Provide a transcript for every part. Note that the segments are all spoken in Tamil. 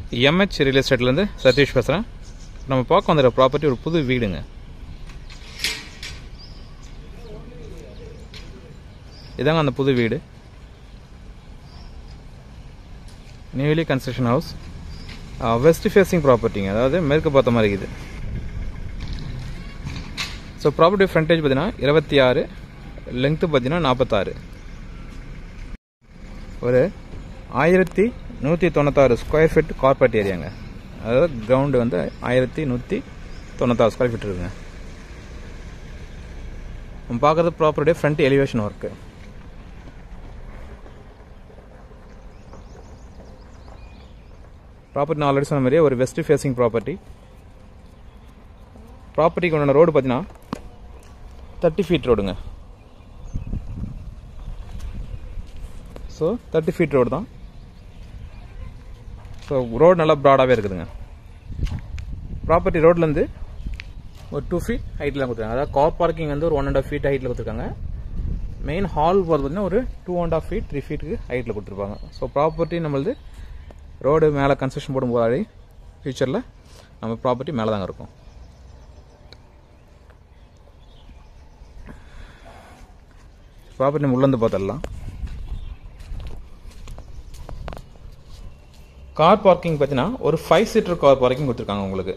எம்ஹெச் ரியல் எஸ்டேட்லேருந்து சதீஷ் பேசுகிறேன் நம்ம பார்க்க வந்துடுற ப்ராப்பர்ட்டி ஒரு புது வீடுங்க இதாங்க அந்த புது வீடு newly construction house west facing ப்ராப்பர்ட்டிங்க அதாவது மேற்கு பார்த்த மாதிரி இருக்குது ஸோ ப்ராப்பர்ட்டி ஃப்ரண்டேஜ் பார்த்தீங்கன்னா இருபத்தி ஆறு லென்த்து பார்த்தீங்கன்னா நாற்பத்தாறு ஒரு ஆயிரத்தி நூற்றி தொண்ணூத்தாறு ஸ்கொயர் ஃபீட் கார்பரேட் ஏரியாங்க அதாவது கிரவுண்டு வந்து ஆயிரத்தி நூற்றி தொண்ணூத்தாறு ஸ்கொயர் ஃபீட் இருக்குங்க நம்ம பார்க்குறது ப்ராப்பர்ட்டியே ஃப்ரண்ட் எலிவேஷன் ஒர்க்கு ப்ராப்பர்ட்டி நான் ஆல்ரெடி சொன்ன மாதிரியே ஒரு வெஸ்ட் ஃபேஸிங் ப்ராப்பர்ட்டி ப்ராப்பர்ட்டிக்கு உண்டான ரோடு பார்த்தீங்கன்னா தேர்ட்டி ஃபீட் ரோடுங்க ஸோ தேர்ட்டி ஃபீட் ரோடு தான் ஸோ ரோடு நல்லா ப்ராடாகவே இருக்குதுங்க ப்ராப்பர்ட்டி ரோட்லேருந்து ஒரு டூ ஃபீட் ஹைட்டில் கொடுத்துருக்காங்க அதாவது கார் பார்க்கிங் வந்து ஒரு ஒன் அண்ட் ஆஃப் ஃபீட் ஹைட்டில் கொடுத்துருக்காங்க மெயின் ஹால் போகிறது பார்த்தீங்கன்னா ஒரு two and half feet three ஃபீட்டுக்கு ஹைட்டில் கொடுத்துருப்பாங்க ஸோ ப்ராப்பர்ட்டி நம்மளது ரோடு மேலே கன்ஸ்ட்ரக்ஷன் போடும்போது ஃபியூச்சரில் நம்ம ப்ராப்பர்ட்டி மேலே தாங்க இருக்கும் ப்ராப்பர்ட்டி நம்ம உள்ளேருந்து பார்த்துடலாம் கார் பார்க்கிங் பார்த்தீங்கன்னா ஒரு ஃபைவ் சீட்டர் கார் பார்க்கிங் கொடுத்துருக்காங்க உங்களுக்கு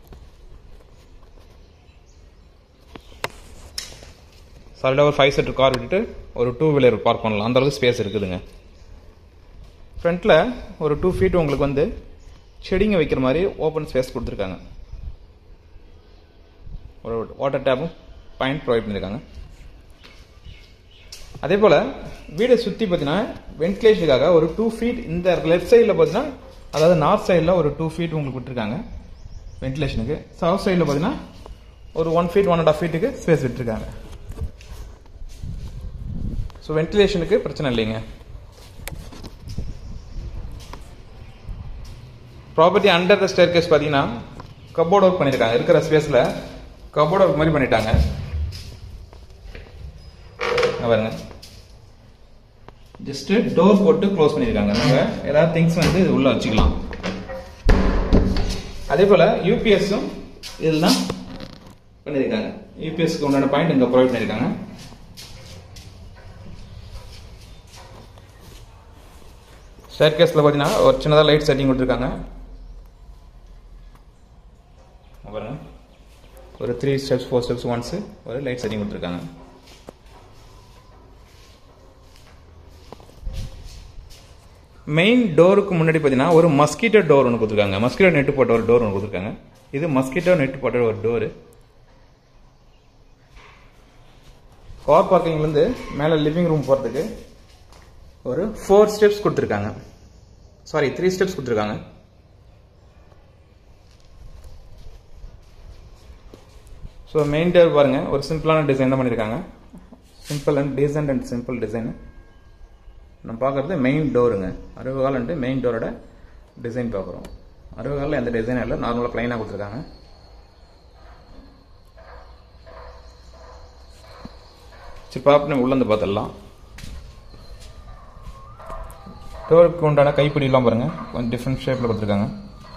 சாலிடாக ஒரு ஃபைவ் சீட்டர் கார் விட்டுட்டு ஒரு டூ வீலர் பார்க் பண்ணலாம் அந்த அளவுக்கு ஸ்பேஸ் இருக்குதுங்க ஃப்ரண்ட்டில் ஒரு டூ ஃபீட் உங்களுக்கு வந்து செடிங்க வைக்கிற மாதிரி ஓப்பன் ஸ்பேஸ் கொடுத்துருக்காங்க ஒரு வாட்டர் டேப்பும் பாயிண்ட் ப்ரொவைட் பண்ணியிருக்காங்க அதே போல் வீடை சுற்றி பார்த்தீங்கன்னா வென்டிலேஷனுக்காக ஒரு டூ ஃபீட் இந்த லெஃப்ட் சைடில் பார்த்தீங்கன்னா அதாவது நார்த் சைடில் ஒரு டூ ஃபீட் உங்களுக்கு விட்டுருக்காங்க வென்டிலேஷனுக்கு சவுத் சைடில் பார்த்தீங்கன்னா ஒரு one feet one and half ஃபீட்டுக்கு ஸ்பேஸ் விட்டுருக்காங்க ஸோ வென்டிலேஷனுக்கு பிரச்சனை இல்லைங்க property under the staircase பார்த்தீங்கன்னா கபோர்ட் ஒர்க் பண்ணியிருக்காங்க இருக்கிற ஸ்பேஸில் கபோர்ட் ஒர்க் மாதிரி பண்ணிட்டாங்க பாருங்க ஜஸ்ட் டோர் போட்டு க்ளோஸ் பண்ணியிருக்காங்க நம்ம ஏதாவது திங்ஸ் வந்து இது உள்ள வச்சுக்கலாம் அதே போல யூபிஎஸும் இதில் தான் பண்ணியிருக்காங்க யூபிஎஸ்க்கு உண்டான பாயிண்ட் இங்கே ப்ரொவைட் பண்ணியிருக்காங்க ஸ்டேர் கேஸில் பார்த்தீங்கன்னா ஒரு சின்னதாக லைட் செட்டிங் கொடுத்துருக்காங்க பாருங்க ஒரு த்ரீ ஸ்டெப்ஸ் ஃபோர் ஸ்டெப்ஸ் ஒன்ஸு ஒரு லைட் செட்டிங் கொடுத்துருக்காங்க மெயின் டோருக்கு முன்னாடி பார்த்தீங்கன்னா ஒரு மஸ்கிட்டோ டோர் ஒன்று கொடுத்துருக்காங்க மஸ்கிட்டோ நெட்டு போட்ட ஒரு டோர் ஒன்று கொடுத்துருக்காங்க இது மஸ்கிட்டோ நெட்டு போட்ட ஒரு டோரு கார் பார்க்கிங்லேருந்து மேலே லிவிங் ரூம் போகிறதுக்கு ஒரு ஃபோர் ஸ்டெப்ஸ் கொடுத்துருக்காங்க சாரி த்ரீ ஸ்டெப்ஸ் கொடுத்துருக்காங்க ஸோ மெயின் டோர் பாருங்க ஒரு சிம்பிளான டிசைன் தான் பண்ணியிருக்காங்க simple and decent and simple design நம்ம பார்க்குறது மெயின் டோருங்க அறுபது காலன்ட்டு மெயின் டோரோட டிசைன் பார்க்குறோம் அறுபது காலில் எந்த டிசைனும் இல்லை நார்மலாக ப்ளைனாக கொடுத்துருக்காங்க சரி பார்த்து நம்ம உள்ளேருந்து பார்த்துடலாம் டோருக்கு உண்டான கைப்பிடிலாம் பாருங்கள் கொஞ்சம் டிஃப்ரெண்ட் ஷேப்பில் கொடுத்துருக்காங்க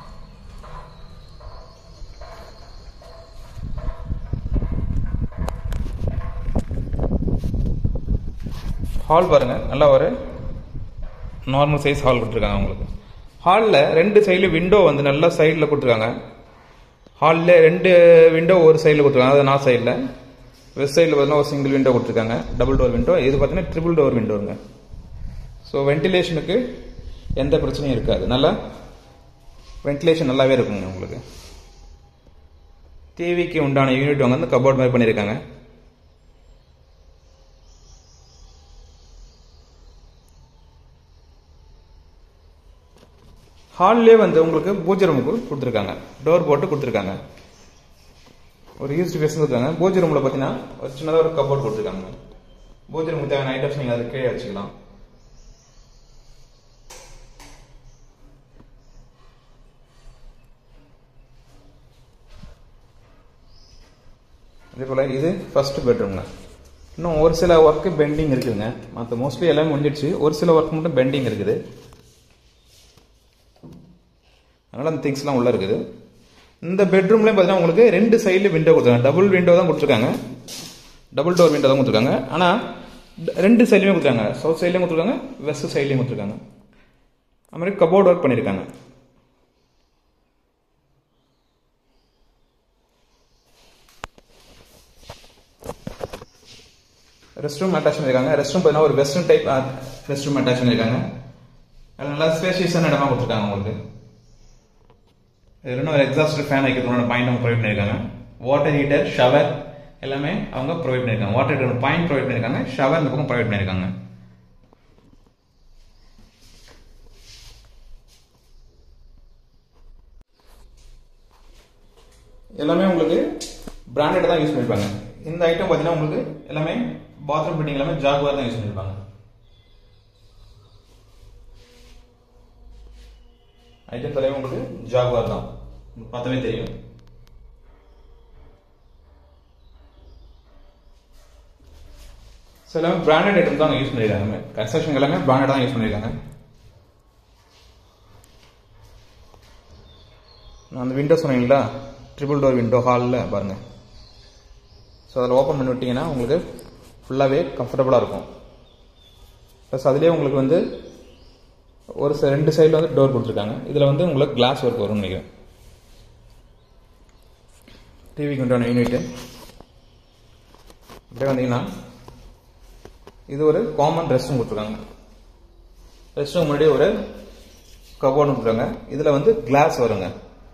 ஹால் பாருங்க நல்லா ஒரு நார்மல் சைஸ் ஹால் கொடுத்துருக்காங்க உங்களுக்கு ஹாலில் ரெண்டு சைடில் விண்டோ வந்து நல்லா சைடில் கொடுத்துருக்காங்க ஹாலில் ரெண்டு விண்டோ ஒரு சைடில் கொடுத்துருக்காங்க அதாவது நார்த் சைடில் வெஸ்ட் சைடில் பார்த்தீங்கன்னா ஒரு சிங்கிள் விண்டோ கொடுத்துருக்காங்க டபுள் டோர் விண்டோ இது பார்த்தீங்கன்னா ட்ரிபிள் டோர் விண்டோங்க ஸோ வென்டிலேஷனுக்கு எந்த பிரச்சனையும் இருக்காது நல்லா வென்டிலேஷன் நல்லாவே இருக்குங்க உங்களுக்கு டிவிக்கு உண்டான யூனிட் வந்து கபோர்ட் மாதிரி பண்ணியிருக்காங்க ஹால்லே வந்து உங்களுக்கு பூஜை ரூமுக்கு கொடுத்துருக்காங்க டோர் போட்டு கொடுத்துருக்காங்க ஒரு யூஸ்ட் ஃபேஸ் கொடுத்துருக்காங்க பூஜை ரூமில் பார்த்தீங்கன்னா ஒரு சின்னதாக ஒரு கபோர்ட் கொடுத்துருக்காங்க பூஜை ரூமுக்கு தேவையான ஐட்டம்ஸ் நீங்கள் அதை கீழே வச்சுக்கலாம் அதே போல் இது ஃபர்ஸ்ட் பெட்ரூம்ங்க இன்னும் ஒரு சில ஒர்க்கு பெண்டிங் இருக்குதுங்க மற்ற மோஸ்ட்லி எல்லாமே முடிஞ்சிடுச்சு ஒரு சில ஒர்க் மட்டும் பெண்டிங் இருக்குது அதனால் அந்த திங்ஸ்லாம் உள்ளே இருக்குது இந்த பெட்ரூம்லேயும் பார்த்தீங்கன்னா உங்களுக்கு ரெண்டு சைடில் விண்டோ கொடுத்துருக்காங்க டபுள் விண்டோ தான் கொடுத்துருக்காங்க டபுள் டோர் விண்டோ தான் கொடுத்துருக்காங்க ஆனால் ரெண்டு சைட்லையுமே கொடுத்துருக்காங்க சவுத் சைட்லேயும் கொடுத்துருக்காங்க வெஸ்ட் சைட்லேயும் கொடுத்துருக்காங்க அது மாதிரி கபோர்ட் ஒர்க் பண்ணியிருக்காங்க ரெஸ்ட் ரூம் அட்டாச் பண்ணியிருக்காங்க ரெஸ்ட் ரூம் பார்த்தீங்கன்னா ஒரு western type rest room attach பண்ணியிருக்காங்க அது நல்லா ஸ்பேஷியஸான இடமா கொடுத்துருக்காங்க உங்களுக்கு இது இன்னும் எக்ஸாஸ்ட் ஃபேன் வைக்கிறதுக்கான பாயிண்ட் அவங்க ப்ரொவைட் பண்ணியிருக்காங்க வாட்டர் ஹீட்டர் ஷவர் எல்லாமே அவங்க ப்ரொவைட் பண்ணியிருக்காங்க வாட்டர் ஹீட்டர் பாயிண்ட் ப்ரொவைட் பண்ணியிருக்காங்க ஷவர் இந்த பக்கம் ப்ரொவைட் பண்ணியிருக்காங்க எல்லாமே உங்களுக்கு பிராண்டட் தான் யூஸ் பண்ணிருப்பாங்க இந்த ஐட்டம் பார்த்தீங்கன்னா உங்களுக்கு எல்லாமே பாத்ரூம் ஃபிட்டிங் எல்லாமே ஜாகுவார் தான் யூஸ் பண்ணிருப்பாங்க ஐட்டம் தலைவர் உங்களுக்கு ஜாகுவார் தான் உங்களுக்கு பார்த்தாவே தெரியும் ஸோ எல்லாமே பிராண்டட் ஐட்டம் தான் யூஸ் பண்ணியிருக்காங்க கன்ஸ்ட்ரக்ஷன் எல்லாமே பிராண்டட் தான் யூஸ் பண்ணியிருக்காங்க நான் அந்த விண்டோ சொன்னீங்களா ட்ரிபிள் டோர் விண்டோ ஹாலில் பாருங்கள் ஸோ அதில் ஓப்பன் பண்ணி விட்டிங்கன்னா உங்களுக்கு ஃபுல்லாகவே கம்ஃபர்டபுளாக இருக்கும் ப்ளஸ் அதுலேயே உங்களுக்கு வந்து ஒரு ச- ரெண்டு சைடில் வந்து டோர் கொடுத்துருக்காங்க இதில் வந்து உங்களுக்கு கிளாஸ் ஒர்க் வரும்னு நினைக்கிறேன் டிவிக்கு உண்டான யூனிட்டு அப்படியே வந்தீங்கன்னா இது ஒரு காமன் ரெஸ்ட் ரூம் கொடுத்துருக்காங்க ரெஸ்ட் ரூம் முன்னாடி ஒரு கபோர்டு கொடுத்துருக்காங்க இதில் வந்து கிளாஸ் வருங்க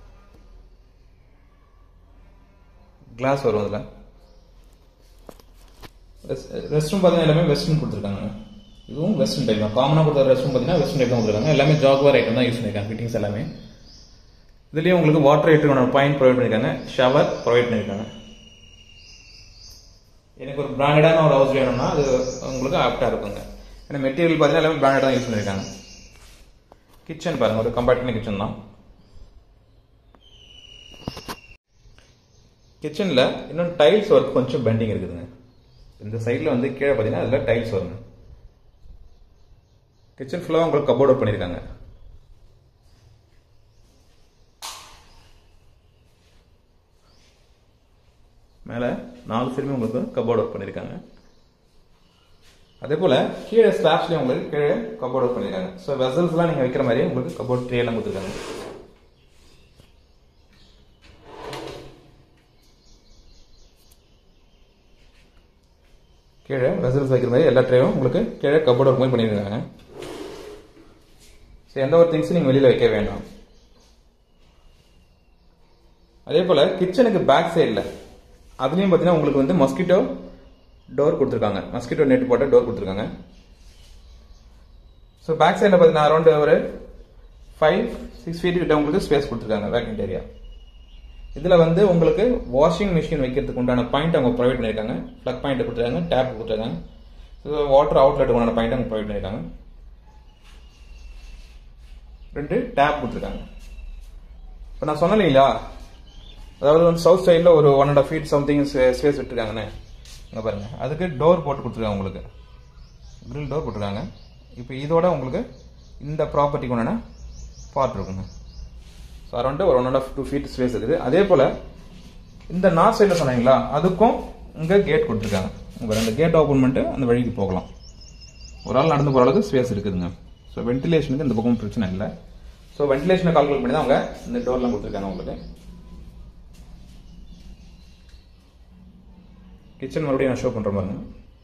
கிளாஸ் வரும் அதில் ரெஸ்ட் ரூம் பார்த்தீங்கன்னா எல்லாமே வெஸ்டர்ன் கொடுத்துருக்காங்க இதுவும் வெஸ்டர்ன் டைப் தான் காமனாக கொடுத்த ரெஸ்ட் ரூம் பார்த்தீங்கன்னா வெஸ்டர்ன் டைப் தான் கொடுத்துருக்காங்க எல்லாமே ஜாகுவார் ஐட்டம் தான் யூஸ் பண்ணியிருக்காங்க ஃபிட்டிங்ஸ் எல்லாமே இதுலேயும் உங்களுக்கு வாட்டர் ஹீட்டருக்கான பாயிண்ட் ப்ரொவைட் பண்ணியிருக்காங்க ஷவர் ப்ரொவைட் பண்ணியிருக்காங்க எனக்கு ஒரு பிராண்டடான ஒரு ஹவுஸ் வேணும்னா அது உங்களுக்கு ஆப்டாக இருக்குங்க ஏன்னா மெட்டீரியல் பார்த்தீங்கன்னா எல்லாமே பிராண்டட் தான் யூஸ் பண்ணியிருக்காங்க கிச்சன் பாருங்க ஒரு கம்பார்ட்மெண்ட் கிச்சன் தான் கிச்சனில் இன்னும் டைல்ஸ் ஒர்க் கொஞ்சம் பெண்டிங் இருக்குதுங்க இந்த சைடில் வந்து கீழே பார்த்தீங்கன்னா அதில் டைல்ஸ் வருங்க கிச்சன் ஃபுல்லாக உங்களுக்கு கபோர்ட் ஒர்க் பண்ணியிருக்காங்க மேலே நாலு சைடுமே உங்களுக்கு கபோர்ட் ஒர்க் பண்ணியிருக்காங்க அதே போல் கீழே ஸ்லாப்ஸ்லேயும் உங்களுக்கு கீழே கபோர்ட் ஒர்க் பண்ணியிருக்காங்க ஸோ வெசல்ஸ்லாம் நீங்கள் வைக்கிற மாதிரி உங்களுக்கு கபோர்ட் ட்ரே எல்லாம் கொடுத்துருக்காங்க கீழே வெசல்ஸ் வைக்கிற மாதிரி எல்லா ட்ரேவும் உங்களுக்கு கீழே கபோர்ட் ஒர்க் மாதிரி பண்ணியிருக்காங்க ஸோ எந்த ஒரு திங்ஸும் நீங்கள் வெளியில் வைக்க வேண்டாம் அதே போல் கிச்சனுக்கு பேக் சைடில் அதுலேயும் பார்த்தீங்கன்னா உங்களுக்கு வந்து மஸ்கிட்டோ டோர் கொடுத்துருக்காங்க மஸ்கிட்டோ நெட் போட்ட டோர் கொடுத்துருக்காங்க ஸோ பேக் சைடில் பார்த்தீங்கன்னா அரௌண்ட் ஒரு ஃபைவ் சிக்ஸ் ஃபீட் கிட்ட உங்களுக்கு ஸ்பேஸ் கொடுத்துருக்காங்க வேக்கண்ட் ஏரியா இதில் வந்து உங்களுக்கு வாஷிங் மிஷின் வைக்கிறதுக்கு உண்டான பாயிண்ட் அவங்க ப்ரொவைட் பண்ணியிருக்காங்க ப்ளக் பாயிண்ட் கொடுத்துருக்காங்க டேப் கொடுத்துருக்காங்க ஸோ வாட்டர் அவுட்லெட் உண்டான பாயிண்ட் அவங்க ப்ரொவைட் பண்ணியிருக்காங்க ரெண்டு டேப் கொடுத்துருக்காங்க இப்போ நான் சொன்னேன் இல்லைங்களா அதாவது வந்து சவுத் சைடில் ஒரு one and half feet something space விட்டுருக்காங்கண்ணே இங்கே பாருங்க அதுக்கு டோர் போட்டு கொடுத்துருக்காங்க உங்களுக்கு grill டோர் போட்டிருக்காங்க இப்போ இதோட உங்களுக்கு இந்த ப்ராப்பர்ட்டிக்கு உண்டான பார்ட் இருக்குங்க ஸோ அரௌண்டு ஒரு one and half two feet space இருக்குது அதே போல் இந்த நார்த் சைடில் சொன்னீங்களா அதுக்கும் இங்கே கேட் கொடுத்துருக்காங்க உங்கள் ரெண்டு கேட் ஓப்பன் பண்ணிட்டு அந்த வழிக்கு போகலாம் ஒரு ஆள் நடந்து போகிற அளவுக்கு ஸ்பேஸ் இருக்குதுங்க ஸோ வென்டிலேஷனுக்கு இந்த பக்கம் பிரச்சனை இல்லை ஸோ வென்டிலேஷனை கால்குலேட் பண்ணி தான் அவங்க இந்த டோர்லாம் கொடுத்துருக்காங்க உங்களுக்கு கிச்சன் மறுபடியும் நான் ஷோ பண்ணுறேன் பாருங்க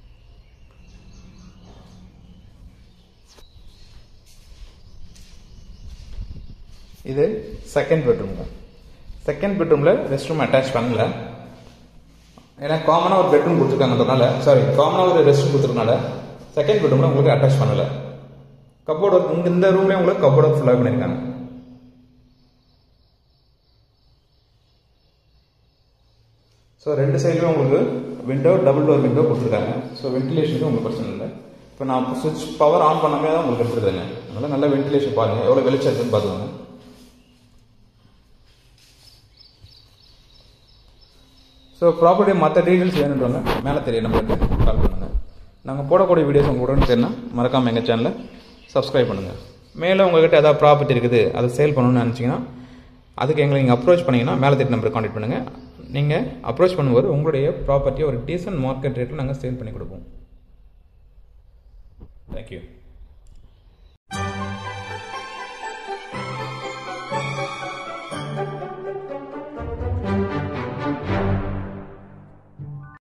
இது செகண்ட் பெட்ரூம்ங்க செகண்ட் பெட்ரூமில் ரெஸ்ட் ரூம் அட்டாச் பண்ணல ஏன்னா காமனாக ஒரு பெட்ரூம் கொடுத்துருக்காங்கன்றதுனால சாரி காமனாக ஒரு ரெஸ்ட் ரூம் கொடுத்துருக்கனால செகண்ட் பெட்ரூமில் உங்களுக்கு அட்டாச் பண்ணல கப்போர்டு ஒர்க் இங்கே இந்த ரூம்லேயே உங்களுக்கு கப்போர்டு ஒர்க் ஃபுல்லாக பண்ணியிருக்காங்க ஸோ ரெண்டு சைடுமே உங்களுக்கு விண்டோ டபுள் டோர் விண்டோ கொடுத்துருக்காங்க ஸோ வென்டிலேஷனுக்கு உங்களுக்கு பிரச்சனை இல்லை இப்போ நான் சுவிட்ச் பவர் ஆன் பண்ணாமே தான் உங்களுக்கு எடுத்துருக்குதுங்க அதனால் நல்ல வென்டிலேஷன் பாருங்கள் எவ்வளோ வெளிச்சம் இருக்குன்னு பார்த்துக்கோங்க ஸோ ப்ராப்பர்ட்டி மற்ற டீட்டெயில்ஸ் வேணுன்றவங்க மேலே தெரியும் நம்மளுக்கு கால் பண்ணுங்கள் நாங்கள் போடக்கூடிய வீடியோஸ் உங்கள் உடனே தெரியும்னா மறக்காமல் எங்கள் சேனலை சப்ஸ்கிரைப் பண்ணுங்கள் மேலே உங்ககிட்ட ஏதாவது ப்ராப்பர்ட்டி இருக்குது அதை சேல் பண்ணணும்னு நினச்சிங்கன்னா அதுக்கு எங்களை நீங்கள் அப்ரோச் பண்ணிங்கன்னா மேலே திட்ட நம்பருக்கு காண்டாக்ட் பண்ணுங்கள் நீங்கள் அப்ரோச் பண்ணும்போது உங்களுடைய ப்ராப்பர்ட்டியை ஒரு டீசன்ட் மார்க்கெட் ரேட்டில் நாங்கள் சேல் பண்ணி கொடுப்போம் தேங்க்யூ